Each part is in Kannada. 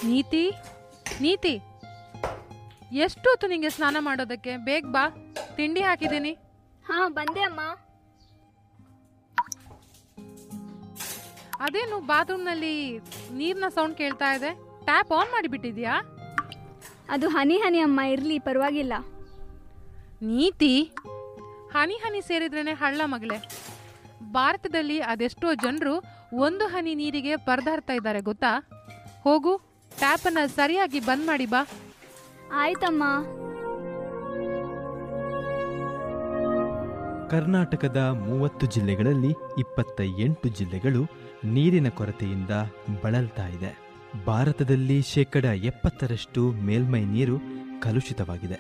ನೀತಿ ನೀತಿ ಎಷ್ಟೊತ್ತು ನಿಂಗೆ ಸ್ನಾನ ಮಾಡೋದಕ್ಕೆ ಬೇಗ ಬಾ ತಿಂಡಿ ಹಾಕಿದ್ದೀನಿ ಹಾ ಬಂದೆ ಅಮ್ಮ ಅದೇನು ಬಾತ್ರೂಮ್ನಲ್ಲಿ ನೀರಿನ ಸೌಂಡ್ ಕೇಳ್ತಾ ಇದೆ ಟ್ಯಾಪ್ ಆನ್ ಮಾಡಿಬಿಟ್ಟಿದ್ಯಾ ಅದು ಹನಿ ಹನಿ ಅಮ್ಮ ಇರ್ಲಿ ಪರವಾಗಿಲ್ಲ ನೀತಿ ಹನಿ ಹನಿ ಸೇರಿದ್ರೇನೆ ಹಳ್ಳ ಮಗಳೇ ಭಾರತದಲ್ಲಿ ಅದೆಷ್ಟೋ ಜನರು ಒಂದು ಹನಿ ನೀರಿಗೆ ಪರದಾಡ್ತಾ ಇದ್ದಾರೆ ಗೊತ್ತಾ ಹೋಗು ಟ್ಯಾಪನ್ನು ಸರಿಯಾಗಿ ಬಂದ್ ಮಾಡಿ ಬಾ ಆಯ್ತಮ್ಮ ಕರ್ನಾಟಕದ ಮೂವತ್ತು ಜಿಲ್ಲೆಗಳಲ್ಲಿ ಇಪ್ಪತ್ತ ಎಂಟು ಜಿಲ್ಲೆಗಳು ನೀರಿನ ಕೊರತೆಯಿಂದ ಬಳಲ್ತಾ ಇದೆ ಭಾರತದಲ್ಲಿ ಶೇಕಡ ಎಪ್ಪತ್ತರಷ್ಟು ಮೇಲ್ಮೈ ನೀರು ಕಲುಷಿತವಾಗಿದೆ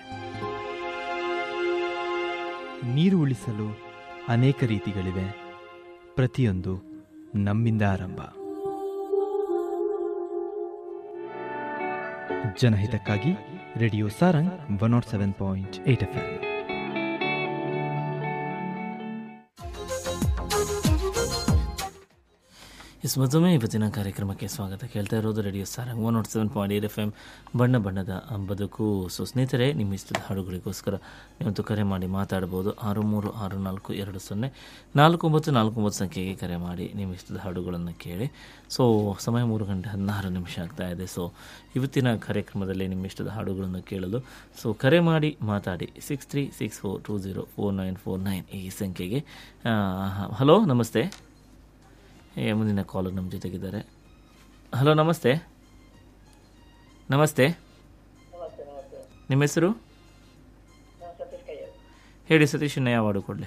ನೀರು ಉಳಿಸಲು ಅನೇಕ ರೀತಿಗಳಿವೆ ಪ್ರತಿಯೊಂದು ನಮ್ಮಿಂದ ಆರಂಭ ಜನಹಿತಕ್ಕಾಗಿ radio Sarang one nought seven point eight F M S ಮತ್ತೊಮ್ಮೆ ಇವತ್ತಿನ ಕಾರ್ಯಕ್ರಮಕ್ಕೆ ಸ್ವಾಗತ ಕೇಳ್ತಾ ಇರೋದು radio Sarang one nought seven point eight F M ಬಣ್ಣ ಬಣ್ಣದ ಬದುಕು ಸೊ ಸ್ನೇಹಿತರೆ ನಿಮ್ಮ ಇಷ್ಟದ ಹಾಡುಗಳಿಗೋಸ್ಕರ ನೀವಂತೂ ಕರೆ ಮಾಡಿ ಮಾತಾಡ್ಬೋದು ಆರು ಮೂರು ಆರು ನಾಲ್ಕು ಎರಡು ಸೊನ್ನೆ ನಾಲ್ಕು ಒಂಬತ್ತು ನಾಲ್ಕು ಒಂಬತ್ತು ಸಂಖ್ಯೆಗೆ ಕರೆ ಮಾಡಿ ನಿಮ್ಮ ಇಷ್ಟದ ಹಾಡುಗಳನ್ನು ಕೇಳಿ ಸೊ ಸಮಯ ಮೂರು ಗಂಟೆ ಹದಿನಾರು ನಿಮಿಷ ಆಗ್ತಾ ಇದೆ ಸೊ ಇವತ್ತಿನ ಕಾರ್ಯಕ್ರಮದಲ್ಲಿ ನಿಮ್ಮ ಇಷ್ಟದ ಹಾಡುಗಳನ್ನು ಕೇಳಲು ಸೊ ಕರೆ ಮಾಡಿ ಮಾತಾಡಿ six three six four two zero four nine four nine ಈ ಸಂಖ್ಯೆಗೆ ಹಲೋ ನಮಸ್ತೆ ಏ ಮುಂದಿನ ಕಾಲರ್ ನಮ್ಮ ಜೊತೆಗಿದ್ದಾರೆ ಹಲೋ ನಮಸ್ತೆ ನಮಸ್ತೆ ನಿಮ್ಮ ಹೆಸರು ಹೇಳಿ ಸತೀಶ್ ಇನ್ನು ಯಾವ ಹಾಡು ಕೊಡಲಿ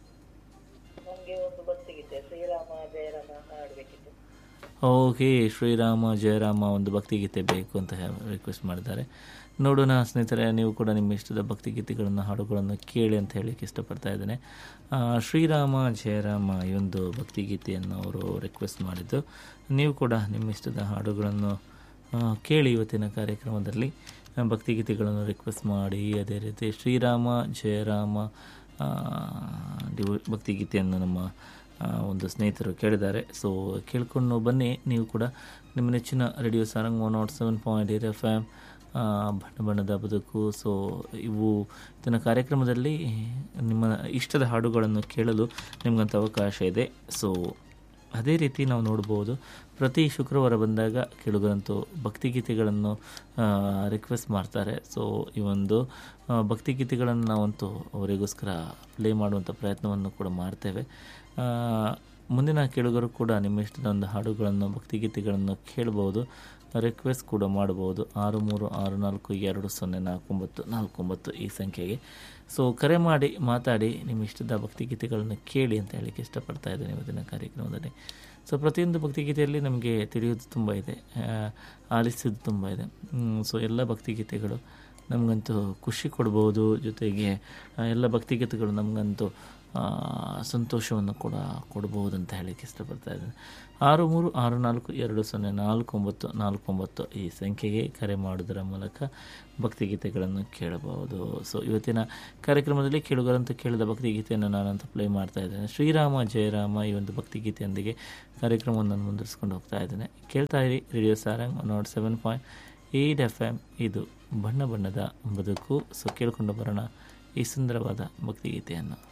ನಮಗೆ ಒಂದು ಭಕ್ತಿಗೀತೆ ಶ್ರೀರಾಮ ಜಯರಾಮ ಹಾಡಬೇಕಿತ್ತು ಓಕೆ ಶ್ರೀರಾಮ ಜಯರಾಮ ಒಂದು ಭಕ್ತಿಗೀತೆ ಬೇಕು ಅಂತ ರಿಕ್ವೆಸ್ಟ್ ಮಾಡಿದ್ದಾರೆ ನೋಡೋಣ ಸ್ನೇಹಿತರೆ ನೀವು ಕೂಡ ನಿಮ್ಮ ಇಷ್ಟದ ಭಕ್ತಿಗೀತೆಗಳನ್ನು ಹಾಡುಗಳನ್ನು ಕೇಳಿ ಅಂತ ಹೇಳಲಿಕ್ಕೆ ಇಷ್ಟಪಡ್ತಾ ಇದ್ದೇನೆ ಆ, ಶ್ರೀರಾಮ ಜಯರಾಮ ಈ ಒಂದು ಭಕ್ತಿಗೀತೆಯನ್ನು ಅವರು ರಿಕ್ವೆಸ್ಟ್ ಮಾಡಿದ್ದು ನೀವು ಕೂಡ ನಿಮ್ಮ ಇಷ್ಟದ ಹಾಡುಗಳನ್ನು ಆ, ಕೇಳಿ ಇವತ್ತಿನ ಕಾರ್ಯಕ್ರಮದಲ್ಲಿ ಆ, ಭಕ್ತಿಗೀತೆಗಳನ್ನು ರಿಕ್ವೆಸ್ಟ್ ಮಾಡಿ ಅದೇ ರೀತಿ ಶ್ರೀರಾಮ ಜಯರಾಮ ಆ, ಡಿವು- ಭಕ್ತಿಗೀತೆಯನ್ನು ನಮ್ಮ ಆ, ಒಂದು ಸ್ನೇಹಿತರು ಕೇಳಿದ್ದಾರೆ ಸೊ ಕೇಳ್ಕೊಂಡು ಬನ್ನಿ ನೀವು ಕೂಡ ನಿಮ್ಮ ನೆಚ್ಚಿನ radio Sarang one nought seven point eight F M ಬಣ್ಣ ಬಣ್ಣದ ಬದುಕು ಸೊ ಇವು ಇದನ್ನ ಕಾರ್ಯಕ್ರಮದಲ್ಲಿ ನಿಮ್ಮ ಇಷ್ಟದ ಹಾಡುಗಳನ್ನು ಕೇಳಲು ನಿಮಗಂತ ಅವಕಾಶ ಇದೆ ಸೊ ಅದೇ ರೀತಿ ನಾವು ನೋಡ್ಬೋದು ಪ್ರತಿ ಶುಕ್ರವಾರ ಬಂದಾಗ ಕೇಳುಗರಂತೂ ಭಕ್ತಿಗೀತೆಗಳನ್ನು ರಿಕ್ವೆಸ್ಟ್ ಮಾಡ್ತಾರೆ ಸೊ ಈ ಒಂದು ಆ, ಭಕ್ತಿಗೀತೆಗಳನ್ನು ನಾವಂತೂ ಅವರಿಗೋಸ್ಕರ ಪ್ಲೇ ಮಾಡುವಂಥ ಪ್ರಯತ್ನವನ್ನು ಕೂಡ ಮಾಡ್ತೇವೆ ಆ, ಮುಂದಿನ ಕೇಳುಗರು ಕೂಡ ನಿಮ್ಮ ಇಷ್ಟದ ಒಂದು ಹಾಡುಗಳನ್ನು ಭಕ್ತಿಗೀತೆಗಳನ್ನು ಕೇಳಬಹುದು ರಿಕ್ವೆಸ್ಟ್ ಕೂಡ ಮಾಡಬಹುದು ಆರು ಮೂರು ಆರು ನಾಲ್ಕು ಎರಡು ಸೊನ್ನೆ ನಾಲ್ಕು ಒಂಬತ್ತು ನಾಲ್ಕು ಒಂಬತ್ತು ಈ ಸಂಖ್ಯೆಗೆ ಸೊ ಕರೆ ಮಾಡಿ ಮಾತಾಡಿ ನಿಮ್ಮ ಇಷ್ಟದ ಭಕ್ತಿಗೀತೆಗಳನ್ನು ಕೇಳಿ ಅಂತ ಹೇಳಲಿಕ್ಕೆ ಇಷ್ಟಪಡ್ತಾ ಇದ್ದೇನೆ ಇವತ್ತಿನ ಕಾರ್ಯಕ್ರಮದಲ್ಲಿ ಸೊ ಪ್ರತಿಯೊಂದು ಭಕ್ತಿಗೀತೆಯಲ್ಲಿ ನಮಗೆ ತಿಳಿಯೋದು ತುಂಬ ಇದೆ ಆ, ಆಲಿಸೋದು ತುಂಬ ಇದೆ ಸೊ ಎಲ್ಲ ಭಕ್ತಿಗೀತೆಗಳು ನಮಗಂತೂ ಖುಷಿ ಕೊಡ್ಬೋದು ಜೊತೆಗೆ ಆ, ಎಲ್ಲ ಭಕ್ತಿಗೀತೆಗಳು ನಮಗಂತೂ ಆ, ಸಂತೋಷವನ್ನು ಕೂಡ ಕೊಡ್ಬೋದು ಅಂತ ಹೇಳಲಿಕ್ಕೆ ಇಷ್ಟಪಡ್ತಾ ಇದ್ದೇನೆ ಆರು ಮೂರು ಆರು ನಾಲ್ಕು ಎರಡು ಸೊನ್ನೆ ನಾಲ್ಕು ಒಂಬತ್ತು ನಾಲ್ಕು ಒಂಬತ್ತು ಈ ಸಂಖ್ಯೆಗೆ ಕರೆ ಮಾಡೋದರ ಮೂಲಕ ಭಕ್ತಿಗೀತೆಗಳನ್ನು ಕೇಳಬಹುದು ಸೊ ಇವತ್ತಿನ ಕಾರ್ಯಕ್ರಮದಲ್ಲಿ ಕೇಳುಗರಂತೂ ಕೇಳಿದ ಭಕ್ತಿಗೀತೆಯನ್ನು ನಾನಂತೂ ಪ್ಲೇ ಮಾಡ್ತಾ ಇದ್ದೇನೆ ಶ್ರೀರಾಮ ಜಯರಾಮ ಈ ಒಂದು ಭಕ್ತಿಗೀತೆಯೊಂದಿಗೆ ಕಾರ್ಯಕ್ರಮವನ್ನು ನಾನು ಮುಂದುವರಿಸ್ಕೊಂಡು ಹೋಗ್ತಾ ಇದ್ದೇನೆ ಕೇಳ್ತಾ ಇರಿ radio Sarang one nought seven point eight F M ಇದು ಬಣ್ಣ ಬಣ್ಣದ ಬದುಕು ಸೊ ಕೇಳಿಕೊಂಡು ಬರೋಣ ಈ ಸುಂದರವಾದ ಭಕ್ತಿಗೀತೆಯನ್ನು